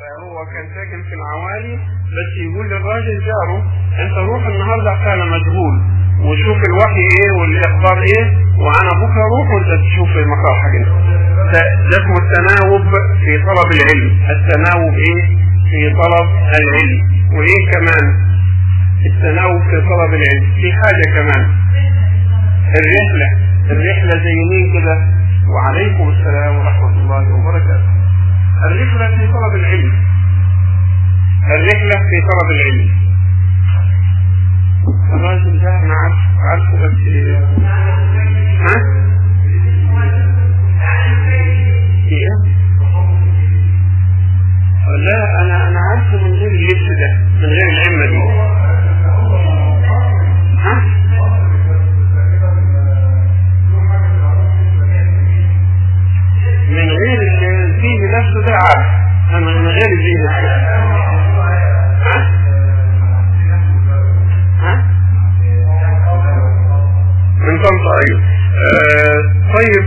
فهو كان ساكن في العوالي بس يقول للراجل جاره انت روح النهارده عشان مجهول وشوف الوحي ايه والاخبار ايه وانا بكره روح وانت تشوف مصالحك انت ده, ده اسمه التناوب في طلب العلم التناوب ايه في طلب العلم وايه كمان التناوب في طلب العلم في حاجه كمان الرحله الرحله زي مين كده وعليكم السلام ورحمه الله وبركاته الرحله في طلب العلم الرحله في طلب العلم الراجل ده انا عارف عارفه بس ها؟ في ايه؟ لا انا انا عارفه من غير اللبس ده من غير العمه دي ها؟ من غير الزيه نفسه ده عارف انا من غير الزيه نفسه ها؟ ها؟ من طنطا ايوه آه طيب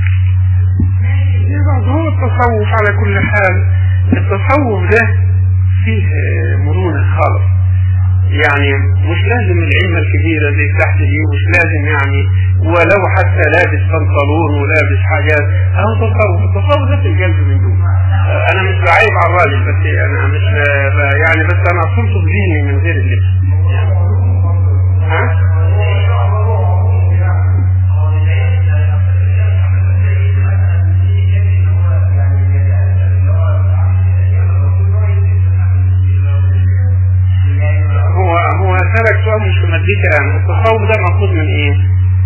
يبقى هو التصوف على كل حال التصوف ده فيه مرونة خالص يعني مش لازم العلمة الكبيرة زي تحت دي مش لازم يعني ولو حتى لابس بنطلون ولابس حاجات اهو تصوف التصوف ده في القلب من دون انا مش بعيب على الراجل بس انا مش يعني بس انا صرت بديني من غير اللبس ها؟ هو هو سألك سؤال مش في مادتي الآن التصوف ده مأخوذ من إيه؟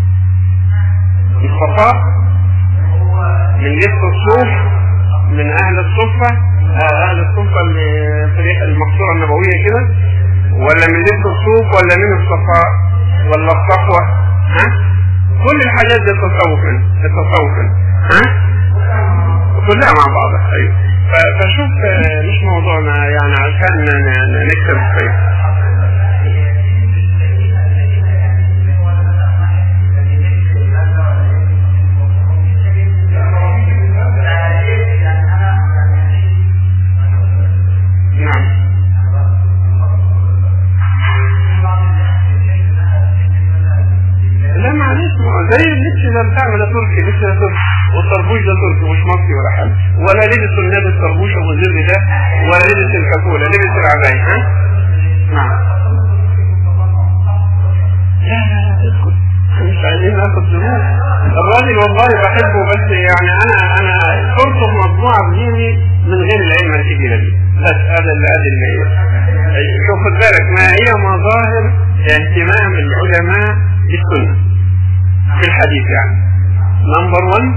الصفاء من لبس الصوف من أهل الصفة أهل الصفة اللي المقصورة النبوية كده ولا من لبس الصوف ولا من الصفاء ولا الصفوة ها؟ كل الحاجات دي التصوف التصوف ها؟ كلها مع بعضها أيوه فشوف مش موضوعنا يعني عشان نكتب الخير نعم لا معلش زي اللبس ده بتاعنا ده تركي لبس ده تركي والطربوش ده تركي مش مصري ولا حاجه ولا لبس النبي الطربوش ابو الزر ده ولا لبس الكاكولا لبس العباية ها نعم لا لا لا اسكت مش عايزين ناخد ذنوب الراجل والله بحبه بس يعني انا انا صرت في مجموعه بديني من غير العلم الكبيره دي بس هذا اللي هذا اللي شوف خد بالك ما هي مظاهر اهتمام العلماء بالسنه في الحديث يعني نمبر 1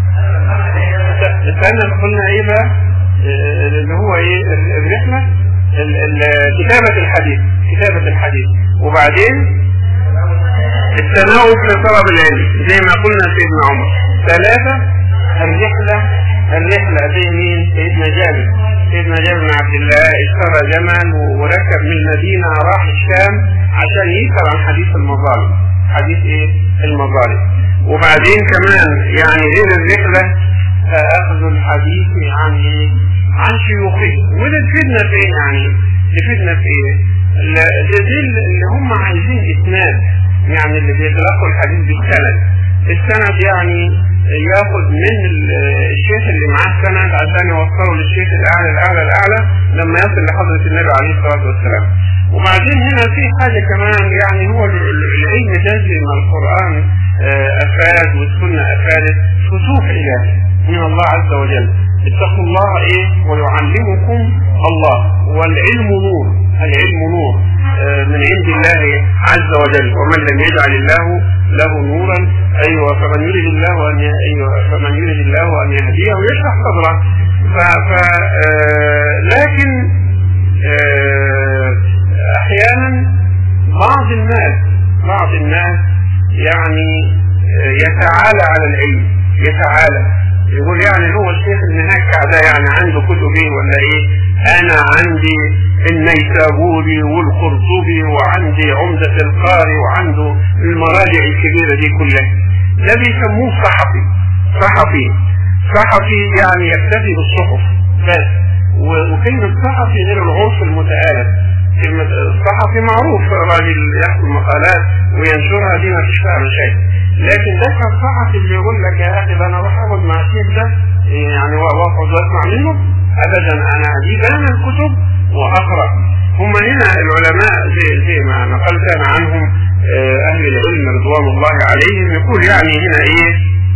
استنى قلنا ايه بقى اللي هو ايه الرحله كتابه الحديث كتابه الحديث وبعدين التناوب في طلب العلم زي ما قلنا سيدنا عمر ثلاثة الرحلة الرحلة زي مين سيدنا جابر سيدنا جابر بن عبد الله اشترى جمل وركب من المدينة راح الشام عشان يسأل عن حديث المظالم حديث ايه المظالم وبعدين كمان يعني غير الرحلة اخذ الحديث عن ايه عن شيوخه وده تفيدنا في ايه يعني تفيدنا في ايه دي اللي هم عايزين اسناد يعني اللي بيتلقوا الحديث بالسند السند يعني ياخد من الشيخ اللي معاه سند عشان يوصله للشيخ الاعلى الاعلى الاعلى لما يصل لحضره النبي عليه الصلاه والسلام وبعدين هنا في حاجه كمان يعني هو العلم ده زي ما القران افاد والسنه افادت فتوح الهي من الله عز وجل اتقوا الله ايه ويعلمكم الله والعلم نور العلم نور من عند الله عز وجل ومن لم يجعل الله له نورا ايوه فمن يريد الله ان ايوه فمن يريد الله ان يهديه يشرح صدره ف, ف لكن احيانا بعض الناس بعض الناس يعني يتعالى على العلم يتعالى يقول يعني هو الشيخ المنكع ده يعني عنده كتب ايه ولا ايه انا عندي النيسابوري والقرطبي وعندي عمدة القاري وعنده المراجع الكبيرة دي كلها ده بيسموه صحفي صحفي صحفي يعني يكتفي بالصحف بس وكلمة كلمة صحفي غير العرف المتآلف كلمة الصحفي معروف راجل يحكم مقالات وينشرها دي ما فيش فيها شيء لكن ده كان صحفي اللي يقول لك يا اخي ده انا اروح اقعد مع الشيخ ده يعني واقعد واسمع منه ابدا انا اجيب انا الكتب واقرا هم هنا العلماء زي, زي ما نقلت انا عنهم اهل العلم رضوان الله عليهم يقول يعني هنا ايه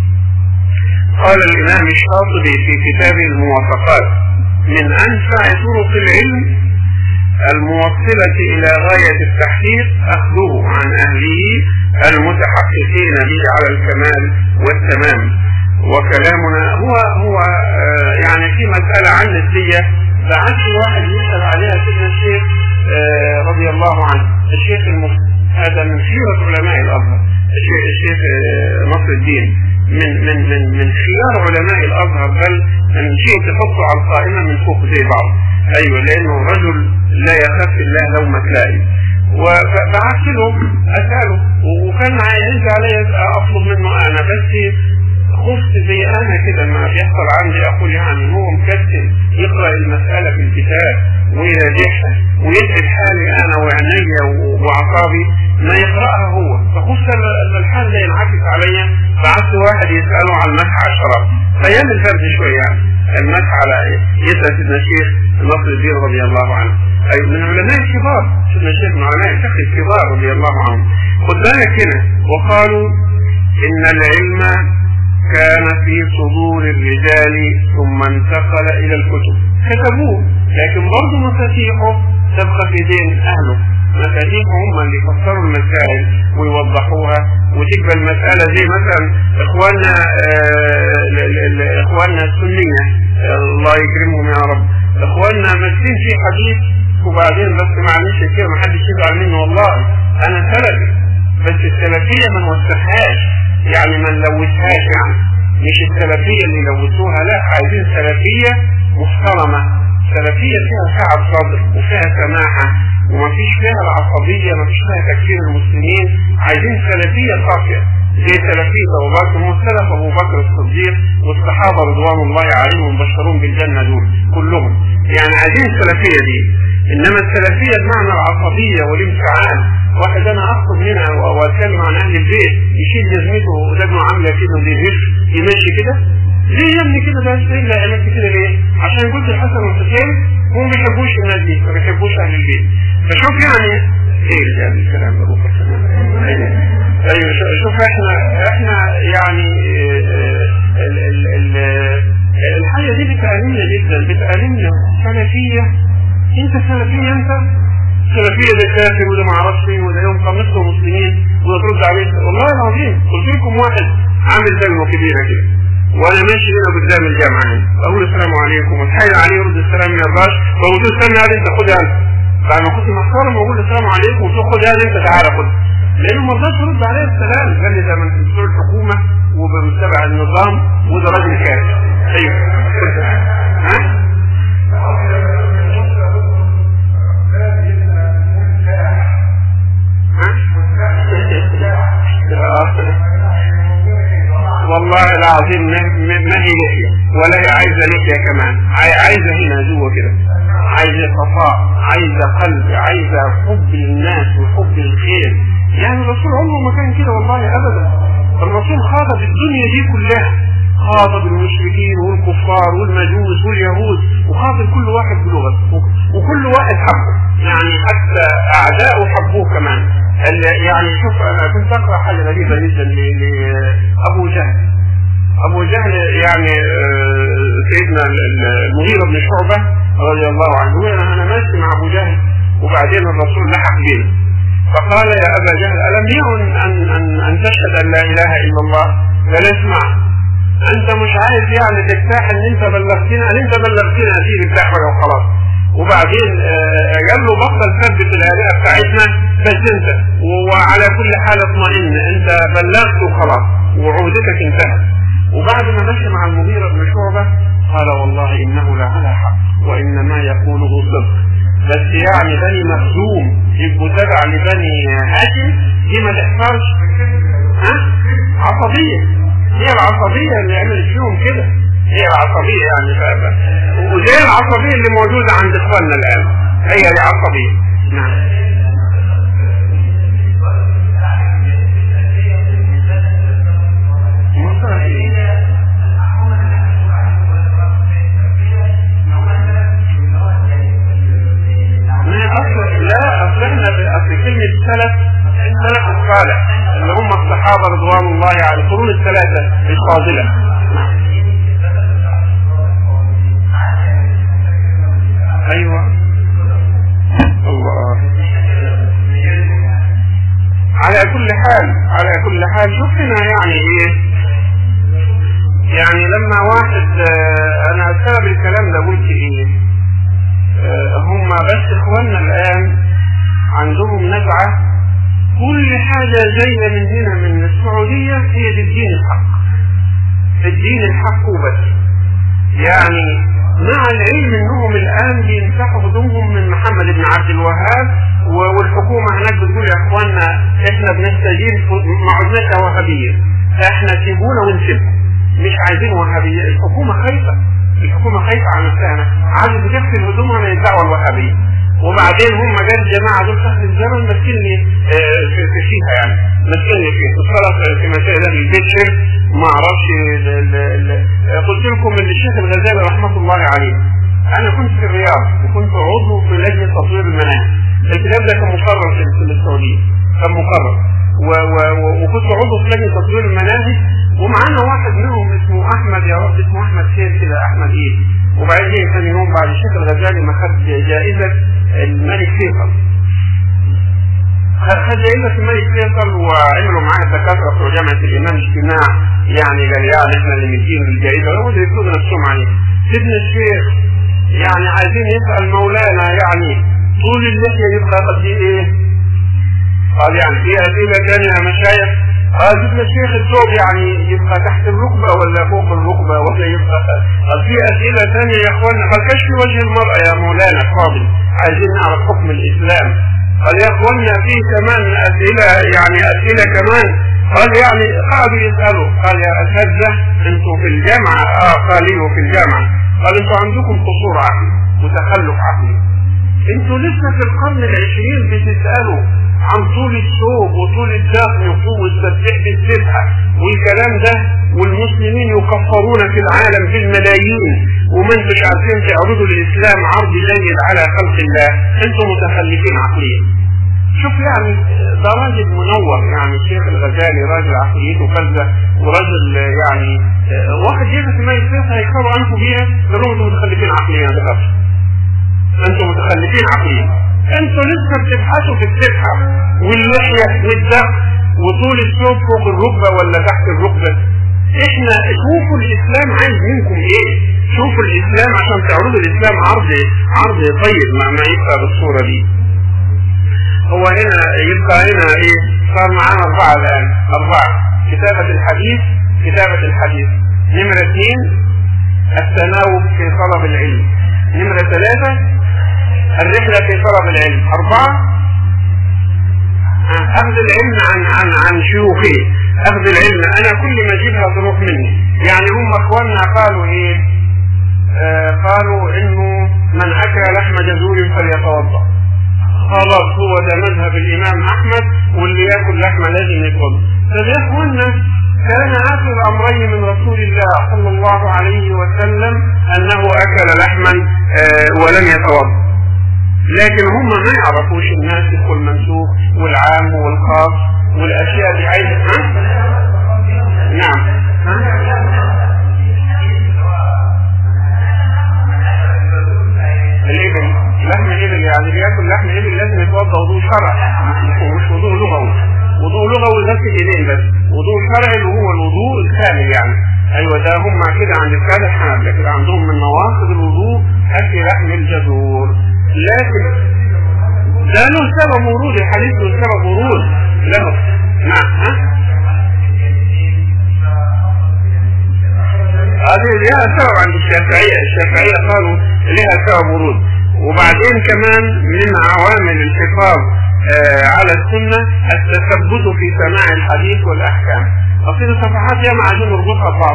قال الامام الشاطبي في كتاب الموافقات من انفع طرق العلم الموصلة إلى غاية التحقيق أخذه عن أهله المتحققين به على الكمال والتمام وكلامنا هو هو آه يعني في مسألة عن النسية بعث واحد يسأل عليها سيدنا الشيخ آه رضي الله عنه الشيخ المفتي هذا من خيرة علماء الأزهر الشيخ, الشيخ آه نصر الدين من من من من خيار علماء الازهر بل من شيء تحطه على القائمه من فوق زي بعض ايوه لانه رجل لا يخاف الله لومة لائم وبعثت له اساله وكان عايز علي اطلب منه انا بس خفت زي انا كده ما بيحصل عندي اقول يعني هو مكسل يقرا المساله في الكتاب ويراجعها ويدعي حالي انا وعينيا واعصابي ما يقراها هو فخفت ان الحال ده ينعكس عليا بعثت واحد يساله عن المسح على الشراب فيعمل فرد شويه يعني المسح على يسال سيدنا الشيخ نصر الدين رضي الله عنه اي من علماء الكبار سيدنا الشيخ من علماء الفقه الكبار رضي الله عنهم خد بالك هنا وقالوا ان العلم كان في صدور الرجال ثم انتقل الى الكتب كتبوه لكن برضه مفاتيحه تبقى في دين اهله مفاتيحه هم اللي يفسروا المسائل ويوضحوها وتبقى المسألة زي مثلا اخواننا آه اخواننا السنية الله يكرمهم يا رب اخواننا ماسكين في حديث وبعدين بس معلش كده ما حدش يزعل مني والله انا سلفي بس السلفية ما نوسخهاش يعني ما نلوثهاش يعني مش السلفية اللي لوثوها لا عايزين سلفية محترمة سلفية فيها سعة صدر وفيها سماحة وما فيش فيها العصبية ما فيش فيها تكفير المسلمين عايزين سلفية صافية زي سلفية أبو بكر هو سلف أبو بكر الصديق والصحابة رضوان الله عليهم المبشرون بالجنة دول كلهم يعني عايزين السلفية دي إنما السلفية بمعنى العصبية والانفعال واحد أنا أخطب هنا وأتكلم عن أهل البيت يشيل جزمته ودجمه عاملة كده وبيهش يمشي كده ليه يا ابني كده بس ايه اللي عملت كده ليه؟ عشان قلت الحسن والحسين هم ما بيحبوش الناس دي ما بيحبوش اهل البيت فشوف يعني ايه يعني الكلام ده ايوه ايوه شوف احنا احنا يعني ال ال ال الحاجه دي بتألمنا جدا بتألمنا سلفيه انت سلفيه انت سلفيه ده كافر وده ما اعرفش ايه وده يوم خمسه مسلمين وده ترد عليه والله العظيم قلت لكم واحد عامل دلوه كبيره كده وانا ماشي هنا قدام الجامعه هنا اقول السلام عليكم اتحايل عليه يرد السلام ما يرضاش فقلت له استنى هذا انت خدها انت بعد ما كنت محترم واقول السلام عليكم قلت له خد هذا انت تعالى خد لانه ما رضاش يرد عليه السلام قال لي ده من دستور الحكومه وبمتبع النظام وده راجل كافر ايوه ها والله العظيم ما هي لحية ولا هي عايزة لحية كمان عايزة هنا جوه كده عايزة صفاء عايزة قلب عايزة حب الناس وحب الخير يعني الرسول عمره ما كان كده والله ابدا الرسول خاطب الدنيا دي كلها خاطب المشركين والكفار والمجوس واليهود وخاطب كل واحد بلغته وكل واحد حبه يعني حتى اعداؤه حبوه كمان يعني شوف انا كنت اقرا حاجه غريبه جدا لابو جهل ابو جهل يعني سيدنا المغيرة بن شعبة رضي الله عنه انا ماشي مع ابو جهل وبعدين الرسول لحق بينا فقال يا ابا جهل الم يعن ان ان ان تشهد ان لا اله الا الله قال اسمع انت مش عايز يعني ترتاح ان انت بلغتنا ان انت بلغتنا دي ارتاح وخلاص وبعدين قال له بطل ثبت الآلهة بتاعتنا بس انت وعلى كل حال اطمئن انت بلغت وخلاص وعودتك انتهت وبعد ما مشى مع المغيرة بن شعبة قال والله انه لعلى حق وانما يقوله صدق بس يعني بني مخزوم يبقوا تبع لبني هاشم دي ما تحصلش ها عصبية هي العصبية اللي عملت فيهم كده هي العصبية يعني وزي العصبية اللي موجودة عند اخواننا الآن هي العصبية نعم كلمة السلف السلف الصالح اللي هم الصحابة رضوان الله على القرون الثلاثة الفاضلة ايوه الله على كل حال على كل حال شفنا يعني ايه يعني لما واحد آه، انا سبب الكلام ده قلت ايه آه، هم بس اخواننا الان عندهم نزعة كل حاجة جاية من هنا من السعودية هي دي الدين الحق الدين الحق وبس يعني مع العلم انهم الان بيمسحوا هدومهم من محمد بن عبد الوهاب والحكومة هناك بتقول يا اخوانا احنا بنستجيب ما عدناش وهابية احنا سيبونا ونسيبكم مش عايزين وهابية الحكومة خايفة الحكومة خايفة على نفسها عايزة تغسل هدومها من الدعوة الوهابية وبعدين هم جاء الجماعة دول تحت الزمن ماسكيني آه، في فيها يعني ماسكيني فيها الصلاة في مسائل البيت شرك ما اعرفش قلت لكم ان الشيخ الغزالي رحمة الله عليه انا كنت في الرياض وكنت عضو في لجنة تطوير المناهج الكتاب ده كان مقرر في السعودية كان مقرر وكنت عضو في لجنة تطوير المناهج ومعانا واحد منهم اسمه احمد يا رب اسمه احمد خير كده احمد ايه وبعدين ثاني يوم بعد الشيخ الغزالي ما خد جائزة الملك فيصل خد جائزة الملك فيصل وعملوا معاه الدكاترة في جامعة الإمام اجتماع يعني قال يعني احنا اللي مدين الجائزة وهم اللي يفرضوا نفسهم عليه سيدنا الشيخ يعني عايزين يسأل مولانا يعني طول اللحية يبقى قد ايه؟ قال يعني في أسئلة ثانية يا مشايخ قال سيدنا الشيخ الثوب يعني يبقى تحت الركبة ولا فوق الركبة ولا يبقى قال في أسئلة ثانية يا اخوانا قال كشف وجه المرأة يا مولانا فاضل عايزين نعرف حكم الإسلام قال يا اخوانا في كمان أسئلة يعني أسئلة كمان قال يعني قعدوا يسألوا قال يا أساتذة أنتوا في الجامعة آه قال ايوه في الجامعة قال أنتوا عندكم قصور عقلي وتخلف عقلي أنتوا لسه في القرن العشرين بتسألوا عن طول الثوب وطول الدقن وقوة تسبيح بالسبحة والكلام ده والمسلمين يكفرون في العالم بالملايين وما انتش عارفين تعرضوا الاسلام عرض جيد على خلق الله انتم متخلفين عقليا شوف يعني ده راجل منور يعني الشيخ الغزالي راجل عقليته كذا وراجل يعني واحد يجلس ما يصير هيكفروا انفه بيها يقولوا انتم متخلفين عقليا ده انتم متخلفين عقليا انتوا لسه بتبحثوا في السبحة واللحية والدق وطول الثوب فوق الركبة ولا تحت الركبة احنا شوفوا الاسلام عايز منكم ايه شوفوا الاسلام عشان تعرضوا الاسلام عرض عرض طيب ما, ما يبقى بالصورة دي هو هنا يبقى هنا ايه صار معانا اربعة الان اربعة كتابة الحديث كتابة الحديث نمرة اثنين التناوب في طلب العلم نمرة ثلاثة الرحلة في طلب العلم أربعة أخذ العلم عن عن عن شيوخه أخذ العلم أنا كل ما أجيبها تروح مني يعني هم إخواننا قالوا إيه آه قالوا إنه من أكل لحم جزور فليتوضأ خلاص هو ده مذهب الإمام أحمد واللي ياكل لحمة لازم يتوضأ طب يا إخواننا كان آخر أمرين من رسول الله صلى الله عليه وسلم أنه أكل لحما آه ولم يتوضأ لكن هم ما يعرفوش الناسخ والمنسوخ والعام والخاص والاشياء اللي عايز نعم الابل لحم الابل يعني بياكل لحم الابل لازم يتوضا وضوء شرعي مش وضوء لغوي وضوء لغوي بس الايدين بس وضوء شرعي اللي هو الوضوء الكامل يعني ايوه ده هم كده عند الساده الحنابله كده عندهم من نواقض الوضوء اكل لحم الجزور لكن ده له سبب ورود الحديث له سبب ورود له نعم ها هذه لها سبب عند الشافعية الشافعية قالوا لها سبب ورود وبعدين كمان من عوامل الحفاظ آه على السنة التثبت في سماع الحديث والأحكام أصير صفحات ياما عشان نربطها ببعضها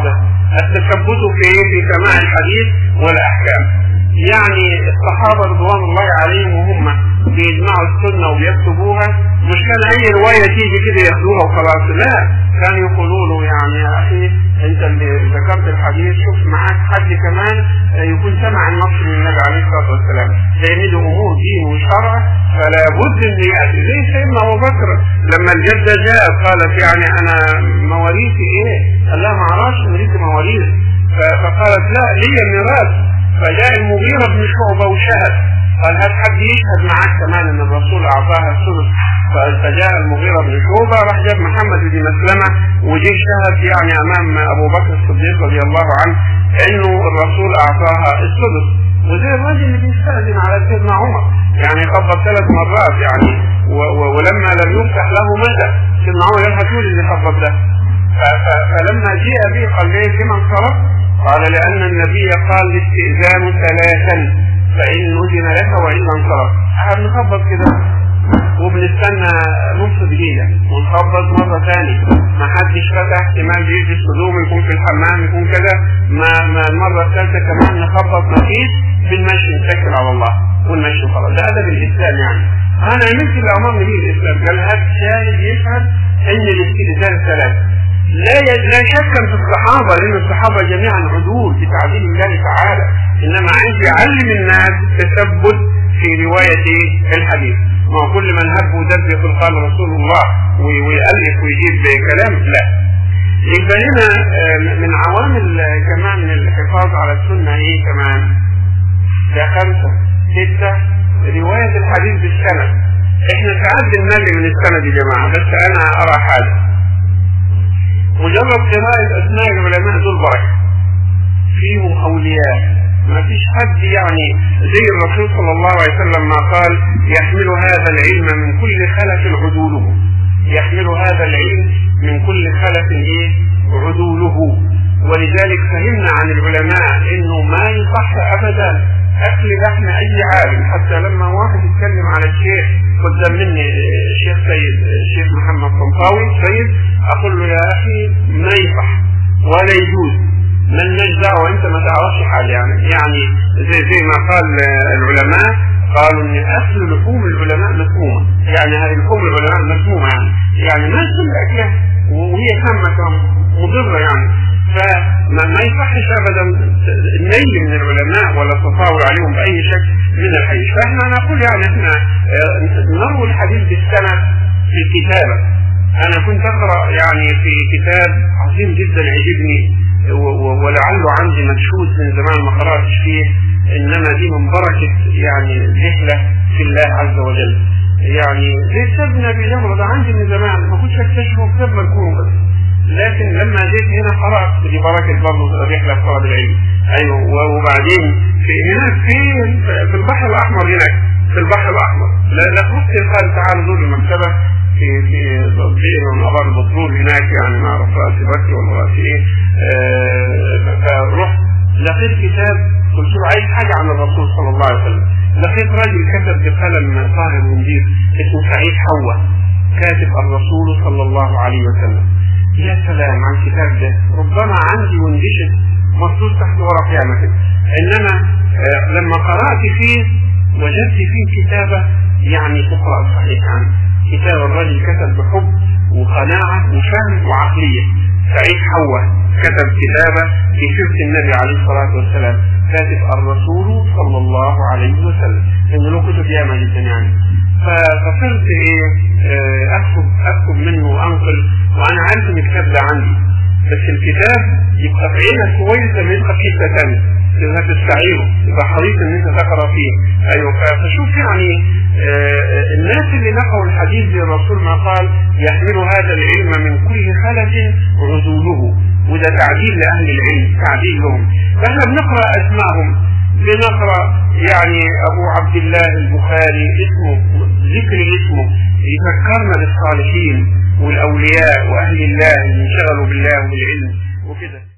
التثبت في في سماع الحديث والاحكام يعني الصحابه رضوان الله عليهم وهم بيجمعوا السنه وبيكتبوها مش كان اي روايه تيجي كده ياخدوها وخلاص لا كانوا يقولوا له يعني يا اخي انت اللي ذكرت الحديث شوف معاك حد كمان يكون سمع النص من النبي عليه الصلاه والسلام لان دي امور دين وشرع فلا بد ان ياتي زي سيدنا ابو بكر لما الجده جاءت قالت يعني انا مواريثي ايه؟ قال لها ما اعرفش مواريثي مواريث فقالت لا لي ميراث فجاء المغيرة بن شعبة وشهد قال هات حد يشهد معاك كمان ان الرسول اعطاها الثلث فجاء المغيرة بن شعبة راح جاب محمد بن مسلمة وجه شهد يعني امام ابو بكر الصديق رضي الله عنه انه الرسول اعطاها الثلث وزي الراجل اللي بيستأذن على سيدنا عمر يعني خبط ثلاث مرات يعني و و ولما لم يفتح له مدى سيدنا عمر قال هاتوا اللي خبط ده فلما جاء به قال ليه كما انصرف قال لأن النبي قال الاستئذان ثلاثا فإن أذن لك وإلا انصرف احنا بنخبط كده وبنستنى نص دقيقة ونخبط مرة ثانية ما حدش فتح احتمال بيلبس هدوم يكون في الحمام يكون كذا ما, ما المرة الثالثة كمان نخبط ما فيش بالمشي نتكل على الله والمشي خلاص ده أدب الإسلام يعني أنا عملت اللي أمرني به الإسلام قال هات شاهد يشهد إن الاستئذان ثلاثة لا لا شك في الصحابة لأن الصحابة جميعا عدول في تعليم الله تعالى إنما عايز يعلم الناس التثبت في رواية الحديث ما كل من هب ودب يقول قال رسول الله ويألف ويجيب كلام لا يبقى هنا من عوامل كمان الحفاظ على السنة ايه كمان ده خمسة ستة رواية الحديث بالسند احنا ساعات بنمل من السند يا جماعة بس انا ارى حاجة مجرد قراءة أسماء العلماء دول بركة فيهم أولياء ما فيش حد يعني زي الرسول صلى الله عليه وسلم ما قال يحمل هذا العلم من كل خلف عدوله يحمل هذا العلم من كل خلف ايه عدوله ولذلك فهمنا عن العلماء انه ما يصح ابدا اكل لحم اي عالم حتى لما واحد يتكلم على الشيخ قدام مني الشيخ سيد الشيخ محمد طنطاوي سيد اقول له يا اخي ما يصح ولا يجوز من دعوة انت ما تعرفش حاجة يعني يعني زي زي ما قال العلماء قالوا ان اكل لحوم العلماء مسمومة يعني هذه لحوم العلماء مسمومة يعني يعني ما يتم اكلها وهي سامة مضرة يعني فما ما يصحش ابدا النيل من العلماء ولا التطاول عليهم باي شكل من الحديث فاحنا نقول يعني احنا نروي الحديث بالسند في الكتابه انا كنت اقرا يعني في كتاب عظيم جدا عجبني ولعله عندي مكشوف من زمان ما قراتش فيه انما دي من بركه يعني الرحله في الله عز وجل يعني زي كتاب ابن ابي جمره ده عندي من زمان ما كنتش اكتشفه كتاب مركون بس لكن لما جيت هنا قرأت دي بركة برضه رحلة طلب العلم أيوه وبعدين في هناك في في البحر الأحمر هناك في البحر الأحمر لا لا قال تعالى زور المكتبة في في تطبيق من أبار البترول هناك يعني ما أعرف رأسي بكري ولا رأسي إيه فرحت لقيت كتاب قلت له عايز حاجة عن الرسول صلى الله عليه وسلم لقيت راجل كتب بقلم طاهر منجير اسمه سعيد حوا كاتب الرسول صلى الله عليه وسلم يا سلام عن الكتاب ده ربما عندي وانجشت مخصوص تحت ورق يعني كده انما آه لما قرات فيه وجدت فيه كتابه يعني تقرا صحيح عنه كتاب الرجل كتب بحب وقناعه وفهم وعقليه سعيد حوا كتب كتابه في سيره النبي عليه الصلاه والسلام كاتب الرسول صلى الله عليه وسلم انه له كتب ياما جدا يعني فصرت ايه اكتب اكتب منه وانقل وانا عارف ان الكتاب ده عندي بس الكتاب يبقى في عينك كويس لما يبقى في حته ثانيه لازم تستعيره يبقى حريص ان انت تقرا فيه ايوه فشوف يعني آه الناس اللي نقوا الحديث زي الرسول ما قال يحمل هذا العلم من كل خلف عدوله وده تعديل لاهل العلم تعديل لهم فاحنا بنقرا اسمائهم بنقرا يعني ابو عبد الله البخاري اسمه ذكر اسمه يذكرنا بالصالحين والاولياء واهل الله اللي انشغلوا بالله وبالعلم وكده